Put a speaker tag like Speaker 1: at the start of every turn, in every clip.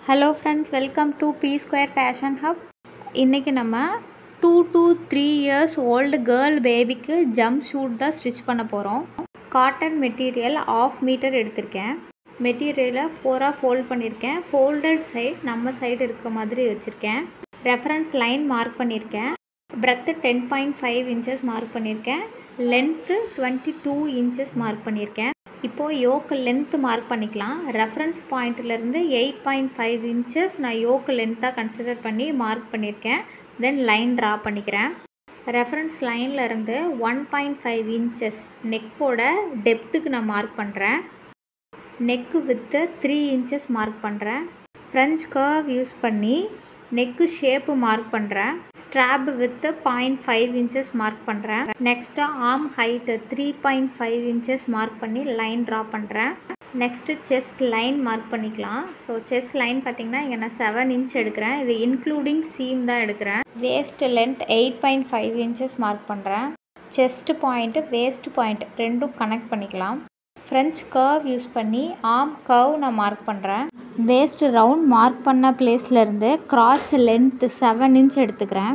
Speaker 1: hello friends welcome to B square fashion hub இன்றைக்கி நம்ம two to three years old girl பேபிக்கு jumpsuit தான் stitch பண்ண போகிறோம் காட்டன் மெட்டீரியல் ஆஃப் மீட்டர் எடுத்திருக்கேன் மெட்டீரியலை ஃபோராக ஃபோல்ட் பண்ணியிருக்கேன் ஃபோல்டட் சைட் நம்ம சைடு இருக்க மாதிரி வச்சுருக்கேன் ரெஃபரன்ஸ் லைன் மார்க் பண்ணியிருக்கேன் breadth ten point five inches mark பண்ணியிருக்கேன் length twenty two inches mark பண்ணியிருக்கேன் இப்போது யோக்கு லென்த்து மார்க் பண்ணிக்கலாம் ரெஃபரன்ஸ் பாயிண்ட்லேருந்து எயிட் பாயிண்ட் ஃபைவ் இன்ச்சஸ் நான் யோக்கு லென்த்தாக கன்சிடர் பண்ணி மார்க் பண்ணியிருக்கேன் தென் லைன் ட்ரா பண்ணிக்கிறேன் ரெஃபரன்ஸ் லைனில் இருந்து ஒன் பாயிண்ட் ஃபைவ் இன்ச்சஸ் நெக்கோட டெப்த்துக்கு நான் மார்க் பண்ணுறேன் neck width three inches mark பண்ணுறேன் ஃப்ரெஞ்ச் கர்வ் யூஸ் பண்ணி நெக்கு ஷேப்பு மார்க் பண்ணுறேன் strap width point five inches mark பண்ணுறேன் next arm height three point five inches mark பண்ணி லைன் ட்ரா பண்ணுறேன் next chest line mark பண்ணிக்கலாம் so chest line பார்த்திங்கன்னா இங்கே நான் செவன் இன்ச் எடுக்கிறேன் இது இன்க்ளூடிங் சீம் தான் எடுக்கிறேன் waist length eight point five inches mark பண்ணுறேன் செஸ்ட் பாயிண்ட்டு வேஸ்ட் பாயிண்ட் ரெண்டும் கனெக்ட் பண்ணிக்கலாம் ஃப்ரெஞ்ச் கர்வ் யூஸ் பண்ணி ஆர்ம் கர்வ் நான் மார்க் பண்ணுறேன் வேஸ்ட் ரவுண்ட் மார்க் பண்ண பிளேஸ்லேருந்து கிராச் லென்த்து செவன் இன்ச் எடுத்துக்கிறேன்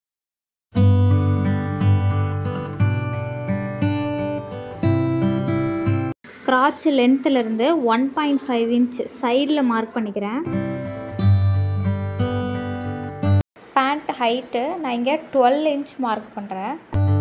Speaker 1: கிராச் லென்த்துலேருந்து ஒன் பாயிண்ட் ஃபைவ் இன்ச் சைடில் மார்க் பண்ணிக்கிறேன் பேண்ட் ஹைட்டு நான் இங்கே டுவெல் இன்ச் மார்க் பண்ணுறேன்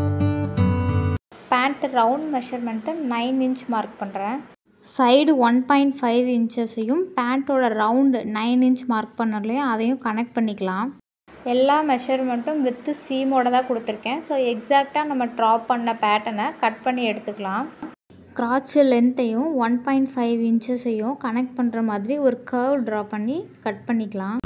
Speaker 1: band round measurement nine inch mark பண்ணுறேன் சைடு ஒன் பாயிண்ட் ஃபைவ் இன்ச்சஸையும் பேண்ட்டோட ரவுண்டு நைன் இன்ச் மார்க் பண்ணலையும் அதையும் கனெக்ட் பண்ணிக்கலாம் எல்லா மெஷர்மெண்ட்டும் வித்து சீமோட தான் கொடுத்துருக்கேன் ஸோ எக்ஸாக்டாக நம்ம ட்ராப் பண்ண பேட்டர்னை கட் பண்ணி எடுத்துக்கலாம் கிராச் லென்த்தையும் ஒன் பாயிண்ட் ஃபைவ் இன்ச்சஸையும் கனெக்ட் பண்ணுற மாதிரி ஒரு கர்வ் ட்ரா பண்ணி கட் பண்ணிக்கலாம்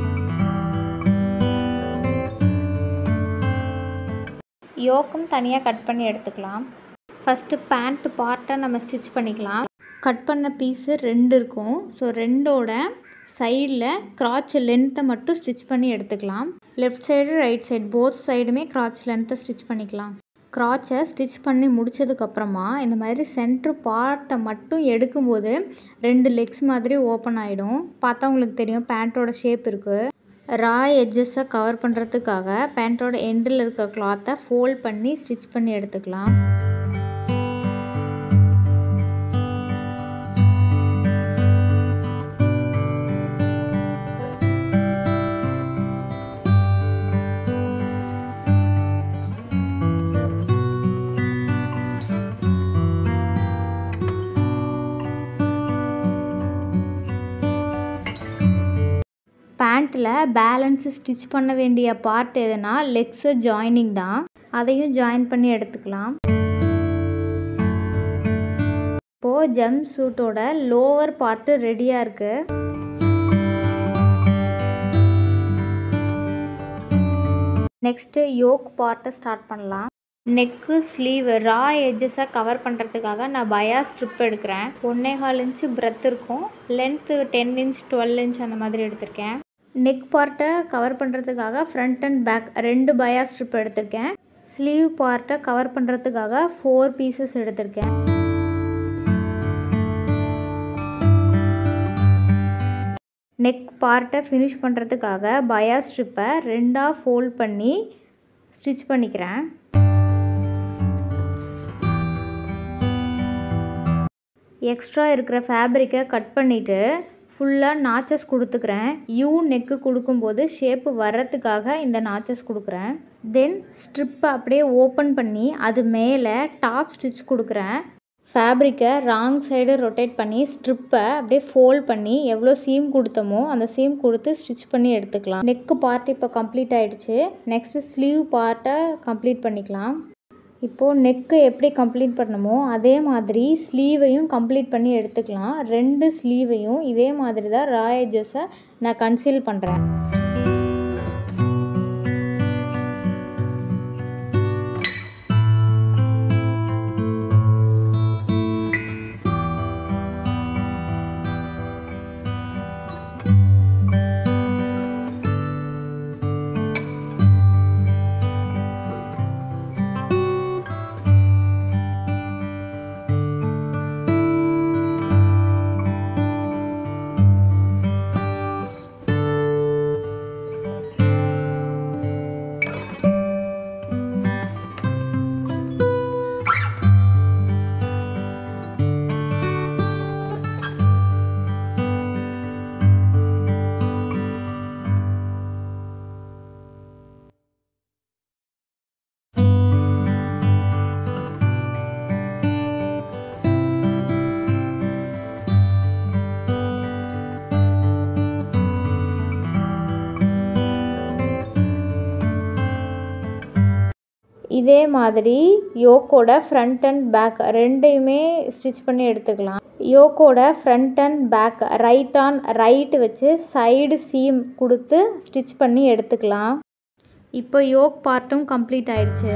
Speaker 1: யோக்கும் தனியாக கட் பண்ணி எடுத்துக்கலாம் ஃபஸ்ட்டு பேண்ட் பார்ட்டை நம்ம ஸ்டிச் பண்ணிக்கலாம் கட் பண்ண பீஸு ரெண்டு இருக்கும் ஸோ ரெண்டோட சைடில் கிராச் லென்த்தை மட்டும் ஸ்டிச் பண்ணி எடுத்துக்கலாம் left side right side both சைடுமே கிராச் லென்த்தை ஸ்டிச் பண்ணிக்கலாம் கிராச்சை ஸ்டிச் பண்ணி முடித்ததுக்கப்புறமா இந்த மாதிரி சென்ட்ரு பார்ட்டை மட்டும் எடுக்கும்போது ரெண்டு லெக்ஸ் மாதிரி ஓப்பன் ஆகிடும் பார்த்தா உங்களுக்கு தெரியும் பேண்ட்டோட ஷேப் இருக்குது ரா எட்ஜஸை கவர் பண்ணுறதுக்காக பேண்ட்டோட எண்டில் இருக்க கிளாத்தை ஃபோல்ட் பண்ணி ஸ்டிச் பண்ணி எடுத்துக்கலாம் பேண்ட்டில் பேலன்ஸு ஸ்டிச் பண்ண வேண்டிய பார்ட் எதுனா லெக்ஸு ஜாயினிங் தான் அதையும் ஜாயின் பண்ணி எடுத்துக்கலாம் இப்போது ஜம்ப் சூட்டோட லோவர் பார்ட்டு ரெடியாக இருக்குது நெக்ஸ்ட்டு யோக் பார்ட்டை ஸ்டார்ட் பண்ணலாம் நெக்கு ஸ்லீவ் ரா எட்ஜஸை கவர் பண்ணுறதுக்காக நான் பயா ஸ்ட்ரிப் எடுக்கிறேன் ஒன்றே கால் இன்ச்சு பிரெத் இருக்கும் length ten inch twelve inch அந்த மாதிரி எடுத்திருக்கேன் நெக் பார்ட்டை கவர் பண்ணுறதுக்காக ஃப்ரண்ட் அண்ட் பேக் ரெண்டு பயா ஸ்ட்ரிப் எடுத்திருக்கேன் ஸ்லீவ் பார்ட்டை கவர் பண்ணுறதுக்காக ஃபோர் பீசஸ் எடுத்திருக்கேன் நெக் பார்ட்டை ஃபினிஷ் பண்ணுறதுக்காக பயா ஸ்ட்ரிப்பை ரெண்டாக ஃபோல்ட் பண்ணி ஸ்டிச் பண்ணிக்கிறேன் எக்ஸ்ட்ரா இருக்கிற ஃபேப்ரிக்கை கட் பண்ணிவிட்டு ஃபுல்லாக நாச்சஸ் கொடுத்துக்கிறேன் யூ நெக்கு கொடுக்கும்போது ஷேப்பு வர்றதுக்காக இந்த நாச்சஸ் கொடுக்குறேன் தென் ஸ்ட்ரிப்பை அப்படியே ஓப்பன் பண்ணி அது மேலே டாப் ஸ்டிச் கொடுக்குறேன் ஃபேப்ரிக்கை ராங் சைடு ரொட்டேட் பண்ணி ஸ்ட்ரிப்பை அப்படியே ஃபோல்ட் பண்ணி எவ்வளோ சீம் கொடுத்தோமோ அந்த சீம் கொடுத்து ஸ்டிச் பண்ணி எடுத்துக்கலாம் நெக்கு பார்ட் இப்போ கம்ப்ளீட் ஆகிடுச்சு நெக்ஸ்ட்டு ஸ்லீவ் பார்ட்டை கம்ப்ளீட் பண்ணிக்கலாம் இப்போது நெக்கு எப்படி கம்ப்ளீட் பண்ணமோ அதே மாதிரி ஸ்லீவையும் கம்ப்ளீட் பண்ணி எடுத்துக்கலாம் ரெண்டு ஸ்லீவையும் இதே மாதிரி தான் ரா எட்ஜஸை நான் கன்சீல் பண்ணுறேன் இதே மாதிரி யோக்கோட ஃப்ரண்ட் அண்ட் பேக் ரெண்டையுமே ஸ்டிச் பண்ணி எடுத்துக்கலாம் யோக்கோட front and back right on right வச்சு சைடு சீம் கொடுத்து ஸ்டிச் பண்ணி எடுத்துக்கலாம் இப்போ யோக் பார்ட்டும் கம்ப்ளீட் ஆயிடுச்சு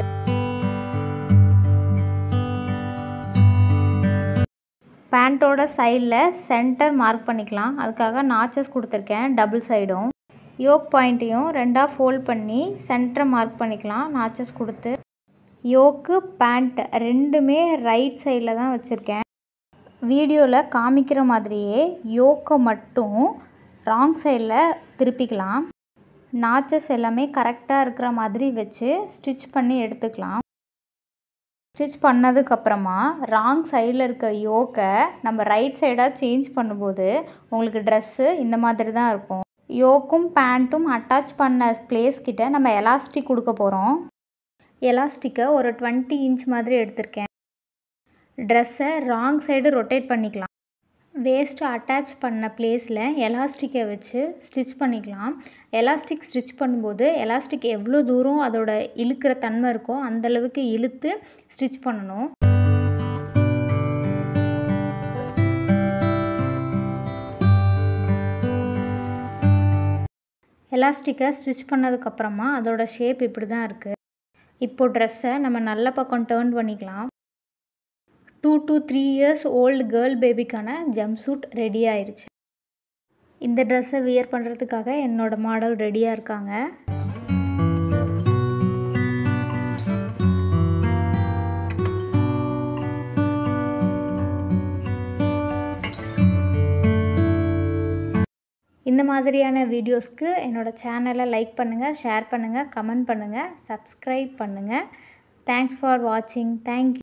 Speaker 1: பேண்ட்டோட சைடில் சென்டர் மார்க் பண்ணிக்கலாம் அதுக்காக நாச்சஸ் கொடுத்துருக்கேன் டபுள் சைடும் யோக் பாயிண்ட்டையும் ரெண்டாக ஃபோல்ட் பண்ணி சென்டரை மார்க் பண்ணிக்கலாம் நாச்சஸ் கொடுத்து யோக்கு பேண்ட் ரெண்டுமே ரைட் சைடில் தான் வச்சுருக்கேன் வீடியோவில் காமிக்கிற மாதிரியே யோக்கை மட்டும் ராங் சைடில் திருப்பிக்கலாம் நாச்சஸ் எல்லாமே கரெக்டாக இருக்கிற மாதிரி வச்சு ஸ்டிச் பண்ணி எடுத்துக்கலாம் ஸ்டிச் பண்ணதுக்கப்புறமா ராங் சைடில் இருக்க யோக்கை நம்ம ரைட் சைடாக சேஞ்ச் பண்ணும்போது உங்களுக்கு ட்ரெஸ்ஸு இந்த மாதிரி தான் இருக்கும் யோக்கும் பேண்ட்டும் அட்டாச் பண்ண பிளேஸ் கிட்ட நம்ம எலாஸ்டிக் கொடுக்க போகிறோம் எலாஸ்டிக்கை ஒரு டுவெண்ட்டி இன்ச் மாதிரி எடுத்திருக்கேன் ட்ரெஸ்ஸை ராங் சைடு ரொட்டேட் பண்ணிக்கலாம் வேஸ்ட்டு அட்டாச் பண்ண பிளேஸில் எலாஸ்டிக்கை வச்சு ஸ்டிச் பண்ணிக்கலாம் எலாஸ்டிக் ஸ்டிச் பண்ணும்போது எலாஸ்டிக் எவ்வளோ தூரம் அதோட இழுக்கிற தன்மை இருக்கோ அந்தளவுக்கு இழுத்து ஸ்டிச் பண்ணணும் எலாஸ்டிக்கை ஸ்டிச் பண்ணதுக்கப்புறமா அதோட ஷேப் இப்படி தான் இருக்குது இப்போ ட்ரெஸ்ஸை நம்ம நல்ல பக்கம் டேர்ன் பண்ணிக்கலாம் two to three years old girl பேபிக்கான ஜம்ப் சூட் ரெடி ஆயிடுச்சு இந்த ட்ரெஸ்ஸை வியர் பண்ணுறதுக்காக என்னோடய மாடல் ரெடியாக இருக்காங்க இந்த மாதிரியான வீடியோஸ்க்கு என்னோடய சேனலை லைக் பண்ணுங்கள் ஷேர் பண்ணுங்கள் கமெண்ட் பண்ணுங்கள் சப்ஸ்கிரைப் பண்ணுங்கள் தேங்க்ஸ் ஃபார் வாட்சிங் தேங்க்யூ